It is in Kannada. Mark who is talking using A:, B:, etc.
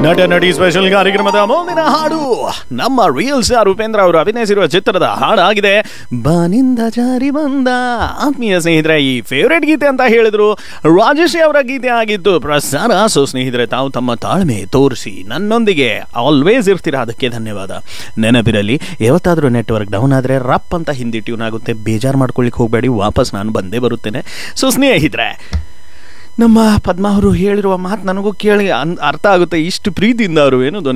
A: ನಟ ನಟಿ ಸ್ಪೆಷಲ್ ಕಾರ್ಯಕ್ರಮದ ಮುಂದಿನ ಹಾಡು ನಮ್ಮ ರಿಯಲ್ ಸ್ಟಾರ್ ಉಪೇಂದ್ರ ಅವರು ಅಭಿನಯಿಸಿರುವ ಚಿತ್ರದ ಹಾಡಾಗಿದೆ ಬಾನಿಂದ ಜಾರಿ ಬಂದ ಆತ್ಮೀಯ ಸ್ನೇಹಿತರೆ ಈ ಫೇವ್ರೆಟ್ ಗೀತೆ ಅಂತ ಹೇಳಿದ್ರು ರಾಜೇಶ್ ಅವರ ಗೀತೆ ಆಗಿದ್ದು ಪ್ರಸಾರ ಸೊ ಸ್ನೇಹಿತರೆ ತಾವು ತಮ್ಮ ತಾಳ್ಮೆ ತೋರಿಸಿ ನನ್ನೊಂದಿಗೆ ಆಲ್ವೇಸ್ ಇರ್ತೀರಾ ಅದಕ್ಕೆ ಧನ್ಯವಾದ ನೆನಪಿರಲಿ ಯಾವತ್ತಾದ್ರೂ ನೆಟ್ವರ್ಕ್ ಡೌನ್ ಆದರೆ ರಪ್ ಅಂತ ಹಿಂದಿ ಟ್ಯೂನ್ ಆಗುತ್ತೆ ಬೇಜಾರು ಮಾಡ್ಕೊಳ್ಳಿಕ್ಕೆ ಹೋಗಬೇಡಿ ವಾಪಸ್ ನಾನು ಬಂದೇ ಬರುತ್ತೇನೆ ಸೊ ಸ್ನೇಹಿತರೆ ನಮ್ಮ ಪದ್ಮ ಅವರು ಹೇಳಿರುವ ಮಾತು ನನಗೂ ಕೇಳಿ ಅನ್- ಅರ್ಥ ಆಗುತ್ತೆ ಇಷ್ಟು ಪ್ರೀತಿಯಿಂದ ಅವರು ಏನು ಧ್ವನಿ